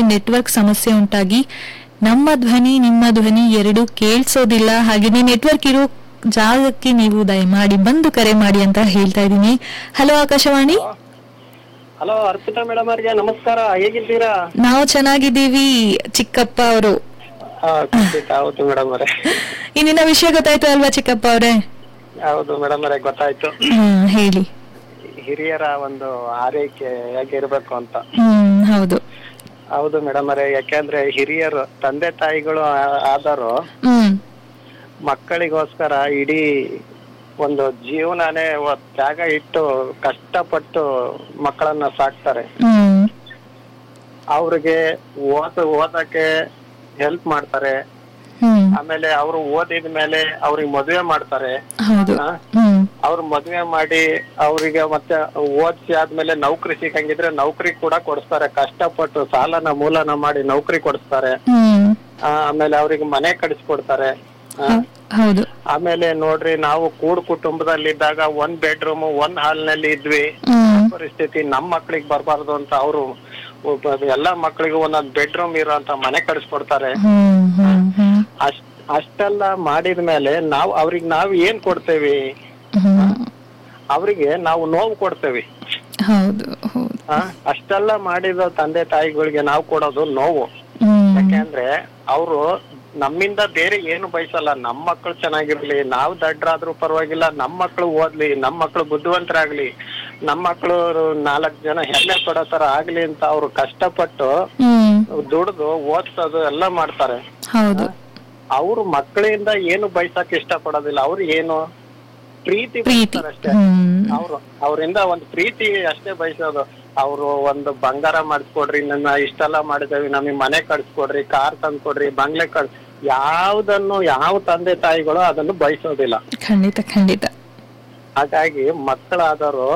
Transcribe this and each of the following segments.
Network ಸಮಸ್ಯೆ ಉಂಟಾಗಿ ನಮ್ಮ ಧ್ವನಿ ನಿಮ್ಮ ಧ್ವನಿ ಎರಡು ಕೇಳಿಸೋದಿಲ್ಲ ಹಾಗೆಯೇ ನೆಟ್ವರ್ಕ್ ಇರೋ ಜಾಗಕ್ಕೆ ನೀವು ದಯಮಾಡಿ ಬಂದು ಕರೆ ಮಾಡಿ ಅಂತ ಹೇಳ್ತಾ ಇದ್ದೀನಿ hello Akashvani hello Arpita madam ಅವರಿಗೆ ನಮಸ್ಕಾರ ಹೇಗಿದ್ದೀರಾ ನಾವು ಚೆನ್ನಾಗಿದ್ದೀವಿ ಚಿಕ್ಕಪ್ಪ ಅವರು ಆ, ಖಂಡಿತ ಹೌದು ಮೇಡಮ್ ಅವರೇ ಇಂದಿನ ವಿಷಯ ಗೊತ್ತಾಯ್ತು ಅಲ್ವಾ ಚಿಕ್ಕಪ್ಪ ಅವರೇ ಹೌದು ಮೇಡಮ್ ಅವರೇ ಗೊತ್ತಾಯ್ತು ಹ್ಮ್ ಹೇಳಿ ಹಿರಿಯರ ಒಂದು ಆರೈಕೆ ಹೇಗಿರ್ಬೇಕು ಅಂತ ಹ್ಮ್ ಹೌದು ಹೌದು ಮೇಡಮ್ ಅವರೇ ಯಾಕೆಂದ್ರೆ ಹಿರಿಯರು ತಂದೆ ತಾಯಿಗಳು ಆ- ಆದರೂ ಹ್ಮ್ ಮಕ್ಕಳಿಗೋಸ್ಕರ ಇಡೀ ಒಂದು ಜೀವನನೇ ಒ- ತ್ಯಾಗ ಇಟ್ಟು ಕಷ್ಟಪಟ್ಟು ಮಕ್ಕಳನ್ನ ಸಾಕ್ತಾರೆ ಹ್ಮ್ ಅವ್ರಿಗೆ ಓದ ಓದಕ್ಕೆ ಹೆಲ್ಪ್ ಮಾಡ್ತಾರೆ ಹ್ಮ್ ಆಮೇಲೆ ಅವರು ಓದಿದ ಮೇಲೆ ಅವ್ರಿಗೆ ಮದುವೆ ಮಾಡ್ತಾರೆ ಹೌದು ಆ? ಹ್ಮ್ ಅವ್ರ ಮದ್ವೆ ಮಾಡಿ ಅವರಿಗೆ ಮತ್ತೆ ಓದಿಸಿ ಆದ್ಮೇಲೆ ನೌಕರಿ ಸಿಕ್ಕಂಗಿದ್ರೆ ನೌಕರಿ ಕೂಡ ಕೊಡಿಸ್ತಾರೆ ಕಷ್ಟಪಟ್ಟು ಸಾಲನ ಮೂಲನ ಮಾಡಿ ನೌಕರಿ ಕೊಡಿಸ್ತಾರೆ ಹ್ಮ್ ಆ, ಆಮೇಲೆ ಅವ್ರಿಗೆ ಮನೆ ಕಡಿಸ್ಕೊಡ್ತಾರೆ ಆ, ಹ- ಹೌದು ಆಮೇಲೆ ನೋಡ್ರಿ ನಾವು ಕೂಡ್ ಕುಟುಂಬದಲ್ಲಿದ್ದಾಗ ಒಂದ್ ಬೆಡ್ರೂಮ್ ಒಂದ್ ಹಾಲ್ನಲ್ಲಿ ಇದ್ವಿ ಹ್ಮ್ ಪರಿಸ್ಥಿತಿ ನಮ್ ಮಕ್ಳಿಗೆ ಬರಬಾರ್ದು ಅಂತ ಅವರು ಎಲ್ಲಾ ಮಕ್ಳಿಗೂ ಒಂದೊಂದ್ ಬೆಡ್ರೂಮ್ ಇರೋಂತ ಮನೆ ಕಡಿಸ್ಕೊಡ್ತಾರೆ ಹ್ಮ್ ಹ್ಮ್ ಹ್ಮ್ ಅಷ್ಟ್ ಅಷ್ಟೆಲ್ಲ ಮಾಡಿದ್ಮೇಲೆ ನಾವು ಅವ್ರಿಗೆ ನಾವ್ ಏನ್ ಕೊಡ್ತೇವಿ ಹ್ಮ್ ಅವರಿಗೆ ನಾವು ನೋವು ಕೊಡ್ತೇವಿ ಹೌದು ಹೌದು ಆ, ಅಷ್ಟೆಲ್ಲ ಮಾಡಿದ ತಂದೆ ತಾಯಿಗಳಿಗೆ ನಾವು ಕೊಡೋದು ನೋವು ಹ್ಮ್ ಯಾಕೆಂದ್ರೆ ಅವರು ನಮ್ಮಿಂದ ಬೇರೆ ಏನು ಬಯಸಲ್ಲ ನಮ್ಮ ಮಕ್ಕಳು ಚೆನ್ನಾಗಿರ್ಲಿ ನಾವು ದಡ್ಡರಾದ್ರೂ ಪರವಾಗಿಲ್ಲ ನಮ್ಮ ಮಕ್ಕಳು ಓದ್ಲಿ ನಮ್ಮ ಮಕ್ಕಳು ಬುದ್ಧಿವಂತರಾಗ್ಲಿ ನಮ್ಮ ಮಕ್ಕಳು ನಾಲ್ಕು ಜನ ಹೆಮ್ಮೆ ಪಡೋ ತರ ಆಗ್ಲಿ ಅಂತ ಅವ್ರು ಕಷ್ಟಪಟ್ಟು ಹ್ಮ್ ದುಡ್ದು ಓದ್ಸೋದು ಎಲ್ಲ ಮಾಡ್ತಾರೆ ಹೌದು ಅವ್ರು ಮಕ್ಕಳಿಂದ ಏನು ಬಯಸಕ್ ಇಷ್ಟ ಪಡೋದಿಲ್ಲ ಅವ್ರು ಏನು ಪ್ರೀತಿ ಪ್ರೀತಿ ಬಯಸ್ತಾರೆ ಅಷ್ಟೇ ಹ್ಮ್ ಅವ್ರು ಅವರಿಂದ ಒಂದು ಪ್ರೀತಿ ಅಷ್ಟೇ ಬಯಸೋದು ಅವರು ಒಂದು ಬಂಗಾರ ಮಾಡಿಸ್ಕೊಡ್ರಿ ನನ್ನ ಇಷ್ಟೆಲ್ಲ ಮಾಡಿದೇವಿ ನಮಗೆ ಮನೆ ಕಟ್ಸ್ಕೊಡ್ರಿ ಕಾರ್ ತಂದ್ಕೊಡ್ರಿ ಬಂಗ್ಲೆ ಕಟ್ ಯಾವ್ದನ್ನು ಯಾವ ತಂದೆ ತಾಯಿಗಳು ಅದನ್ನು ಬಯಸೋದಿಲ್ಲ ಖಂಡಿತ ಖಂಡಿತ ಹಾಗಾಗಿ ಮಕ್ಕಳಾದವರು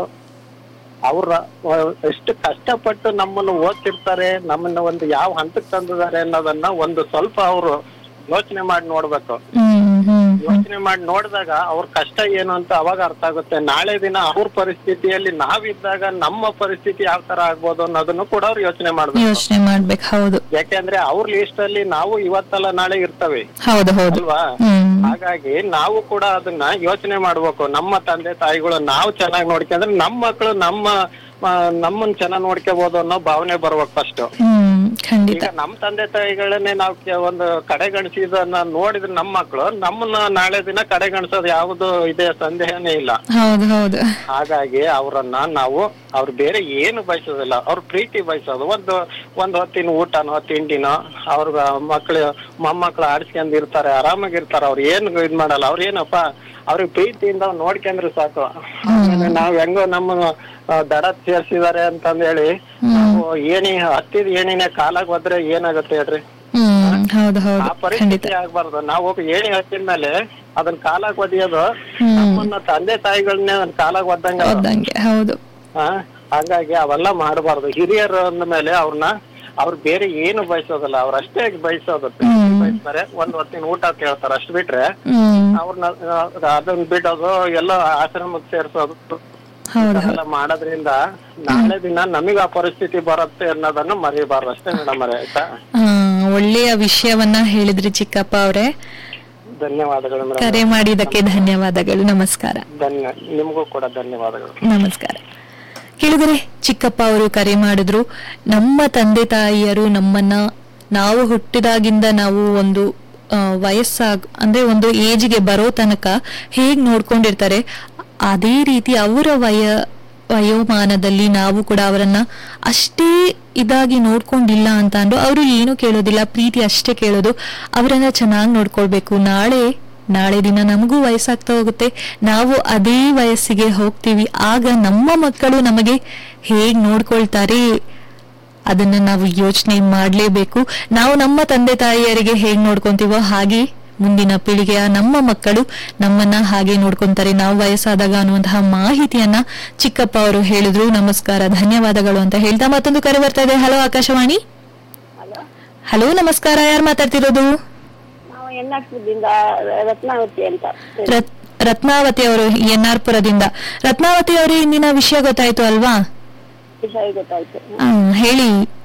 ಅವ್ರ ಎಷ್ಟು ಕಷ್ಟಪಟ್ಟು ನಮ್ಮನ್ನು ಓದ್ತಿರ್ತಾರೆ ನಮ್ಮನ್ನ ಒಂದು ಯಾವ ಹಂತಕ್ಕೆ ತಂದಿದ್ದಾರೆ ಅನ್ನೋದನ್ನ ಒಂದು ಸ್ವಲ್ಪ ಅವರು ಯೋಚನೆ ಮಾಡಿ ನೋಡ್ಬೇಕು ಹ್ಮ್ ಹ್ಮ್ ಯೋಚನೆ ಮಾಡಿ ನೋಡಿದಾಗ ಅವ್ರ ಕಷ್ಟ ಏನು ಅಂತ ಅವಾಗ ಅರ್ಥ ಆಗುತ್ತೆ ನಾಳೆ ದಿನ ಅವ್ರ ಪರಿಸ್ಥಿತಿಯಲ್ಲಿ ನಾವಿದ್ದಾಗ ನಮ್ಮ ಪರಿಸ್ಥಿತಿ ಯಾವ ತರ ಆಗ್ಬೋದು ಅನ್ನೋದನ್ನು ಕೂಡ ಅವ್ರು ಯೋಚನೆ ಮಾಡ್ಬೇಕು ಯೋಚನೆ ಮಾಡ್ಬೇಕು ಹೌದು ಯಾಕೆಂದ್ರೆ ಅವ್ರ ಲಿಸ್ಟ್ ಅಲ್ಲಿ ನಾವು ಇವತ್ತಲ್ಲ ನಾಳೆ ಇರ್ತವೆ ಹೌದು ಹೌದು ಅಲ್ವಾ ಹ್ಮ್ ಹಾಗಾಗಿ ನಾವು ಕೂಡ ಅದನ್ನ ಯೋಚನೆ ಮಾಡ್ಬೇಕು ನಮ್ಮ ತಂದೆ ತಾಯಿಗಳು ನಾವು ಚೆನ್ನಾಗಿ ನೋಡ್ಕೊಂಡ್ರೆ ನಮ್ಮ ಮಕ್ಕಳು ನಮ್ಮ ಆ, ನಮ್ಮನ್ನ ಚೆನ್ನಾಗಿ ನೋಡ್ಕೋಬಹುದು ಅನ್ನೋ ಭಾವನೆ ಬರ್ಬೇಕು ಫಸ್ಟ್ ಹ್ಮ್ ಖಂಡಿತ ಈಗ ನಮ್ ತಂದೆ ತಾಯಿಗಳನ್ನೇ ನಾವು ಕೆ- ಒಂದು ಕಡೆಗಣಿಸಿದನ್ನ ನೋಡಿದ್ರೆ ನಮ್ಮ ಮಕ್ಕಳು ನಮ್ಮನ್ನ ನಾಳೆ ದಿನ ಕಡೆಗಣಿಸೋದು ಯಾವುದು ಇದೆ ಸಂದೇಹನೇ ಇಲ್ಲ ಹೌದು ಹೌದು ಹಾಗಾಗಿ ಅವರನ್ನ ನಾವು ಅವ್ರು ಬೇರೆ ಏನು ಬಯಸೋದಿಲ್ಲ ಅವ್ರ ಪ್ರೀತಿ ಬಯಸೋದು ಒಂದು ಒಂದ್ ಹೊತ್ತಿನ ಊಟನೋ ತಿಂಡಿನೋ ಅವ್ರ ಮಕ್ಳು ಮೊಮ್ಮಕ್ಳು ಆಡ್ಸ್ಕೊಂಡ್ ಇರ್ತಾರೆ ಆರಾಮಾಗಿರ್ತಾರೆ ಅವ್ರು ಏನು ಇದ್ ಮಾಡಲ್ಲ ಅವ್ರ ಏನಪ್ಪ ಅವ್ರಿಗೆ ಪ್ರೀತಿಯಿಂದ ನೋಡ್ಕೊಂಡ್ರೆ ಸಾಕು ಆಮೇಲೆ ನಾವ್ ಹೆಂಗೋ ನಮ್ಮ ಆ, ದಡ ಸೇರ್ಸಿದಾರೆ ಅಂತಂದ್ ಹೇಳಿ ನಾವು ಏಣಿ ಹತ್ತಿದ ಏಣಿನೇ ಕಾಲಾಗ್ ಹೋದ್ರೆ ಏನಾಗುತ್ತೆ ಹೇಳ್ರಿ ಹ್ಮ್ ಹೌದು ಆ ಹೌದು ಖಂಡಿತ ಪರಿಸ್ಥಿತಿ ಆಗ್ಬಾರ್ದು ನಾವು ಒಬ್ಬ ಏಣಿ ಹತ್ತಿದ ಮೇಲೆ ಅದನ್ನ ಕಾಲಾಗ್ ಒದಿಯೋದು ಹ್ಮ್ ನಮ್ಮನ್ನ ತಂದೆ ತಾಯಿಗಳನ್ನೇ ಅದನ್ನ ಕಾಲಾಗ್ ಒದ್ದಂಗ ಅದು. ಓದಂಗೆ ಹೌದು ಆ, ಹಾಗಾಗಿ ಅವೆಲ್ಲ ಮಾಡಬಾರ್ದು ಹಿರಿಯರು ಅಂದ ಮೇಲೆ ಅವ್ರನ್ನ ಅವ್ರು ಬೇರೆ ಏನು ಬಯಸೋದಲ್ಲ ಅವ್ರ ಅಷ್ಟೇ ಬಯಸೋದು ಪ್ರೀತಿ ಬಯಸ್ತಾರೆ ಒಂದ್ ಹೊತ್ತಿನ ಊಟ ಕೇಳ್ತಾರೆ ಅಷ್ಟ್ ಬಿಟ್ರೆ ಹ್ಮ್ ಅವ್ರನ್ನ ಅದನ್ನ ಬಿಡೋದು ಎಲ್ಲ ಆಶ್ರಮಕ್ಕೆ ಸೇರ್ಸೋದು ಹೌದು ಎಲ್ಲ ಮಾಡೋದ್ರಿಂದ ನಾಳೆ ದಿನ ನಮಗ್ ಆ ಪರಿಸ್ಥಿತಿ ಬರುತ್ತೆ ಅನ್ನೋದನ್ನ ಮರಿಬಾರ್ದು ಅಷ್ಟೇ ಮೇಡಮ್ ಆಯ್ತಾ ಹಾ ಒಳ್ಳೆಯ ವಿಷಯವನ್ನ ಹೇಳಿದ್ರಿ ಚಿಕ್ಕಪ್ಪ ಅವರೇ ಧನ್ಯವಾದಗಳು ಮೇಡಮ್ ಕರೆ ಮಾಡಿದ್ದಕ್ಕೆ ಧನ್ಯವಾದಗಳು ನಮಸ್ಕಾರ ಧನ್ಯ ನಿಮಗೂ ಕೂಡ ಧನ್ಯವಾದಗಳು ನಮಸ್ಕಾರ ಕೇಳಿದರೆ ಚಿಕ್ಕಪ್ಪ ಅವರು ಕರೆ ಮಾಡಿದ್ರು ನಮ್ಮ ತಂದೆ ತಾಯಿಯರು ನಮ್ಮನ್ನ ನಾವು ಹುಟ್ಟಿದಾಗಿಂದ ನಾವು ಒಂದು ಆ, ವಯಸ್ಸಾಗ್ ಅಂದ್ರೆ ಒಂದು ಏಜ್ಗೆ ಬರೋ ತನಕ ಹೇಗ್ ನೋಡ್ಕೊಂಡಿರ್ತಾರೆ ಅದೇ ರೀತಿ ಅವರ ವಯ ವಯೋಮಾನದಲ್ಲಿ ನಾವು ಕೂಡ ಅವರನ್ನ ಅಷ್ಟೇ ಇದಾಗಿ ನೋಡ್ಕೊಂಡಿಲ್ಲ ಅಂತ ಅಂದ್ರು ಅವರು ಏನು ಕೇಳೋದಿಲ್ಲ ಪ್ರೀತಿ ಅಷ್ಟೇ ಕೇಳೋದು ಅವರನ್ನ ಚೆನ್ನಾಗಿ ನೋಡ್ಕೊಳ್ಬೇಕು ನಾಳೆ ನಾಳೆ ದಿನ ನಮಗೂ ವಯಸ್ಸಾಗ್ತಾ ಹೋಗುತ್ತೆ ನಾವು ಅದೇ ವಯಸ್ಸಿಗೆ ಹೋಗ್ತೀವಿ ಆಗ ನಮ್ಮ ಮಕ್ಕಳು ನಮಗೆ ಹೇಗ್ ನೋಡ್ಕೊಳ್ತಾರೆ ಅದನ್ನ ನಾವು ಯೋಚನೆ ಮಾಡಲೇಬೇಕು ನಾವು ನಮ್ಮ ತಂದೆ ತಾಯಿಯರಿಗೆ ಹೇಗ್ ನೋಡ್ಕೊಂತೀವೋ ಹಾಗೆ ಮುಂದಿನ ಪೀಳಿಗೆಯ ನಮ್ಮ ಮಕ್ಕಳು ನಮ್ಮನ್ನ ಹಾಗೆ ನೋಡ್ಕೊಂತಾರೆ ನಾವು ವಯಸ್ಸಾದಾಗ ಅನ್ನುವಂತಹ ಮಾಹಿತಿಯನ್ನ ಚಿಕ್ಕಪ್ಪ ಅವರು ಹೇಳಿದ್ರು ನಮಸ್ಕಾರ ಧನ್ಯವಾದಗಳು ಅಂತ ಹೇಳ್ತಾ ಮತ್ತೊಂದು ಕರೆ ಬರ್ತಾ ಇದೆ ಹಲೋ ಆಕಾಶವಾಣಿ ಹಲೋ ನಮಸ್ಕಾರ ಯಾರು ಮಾತಾಡ್ತಿರೋದು ನಾವು ಎನ್ನಾಕ್ಪುರದಿಂದ ರತ್ನಾವತಿ ಅಂತ ರತ್- ರತ್ನಾವತಿ ಅವರು ಎನ್ ಆರ್ ಪುರದಿಂದ ರತ್ನಾವತಿ ಅವರೇ ಇಂದಿನ ವಿಷಯ ಗೊತ್ತಾಯ್ತು ಅಲ್ವಾ ವಿಷಯ ಗೊತ್ತಾಯ್ತು ಹ್ಮ್, ಹೇಳಿ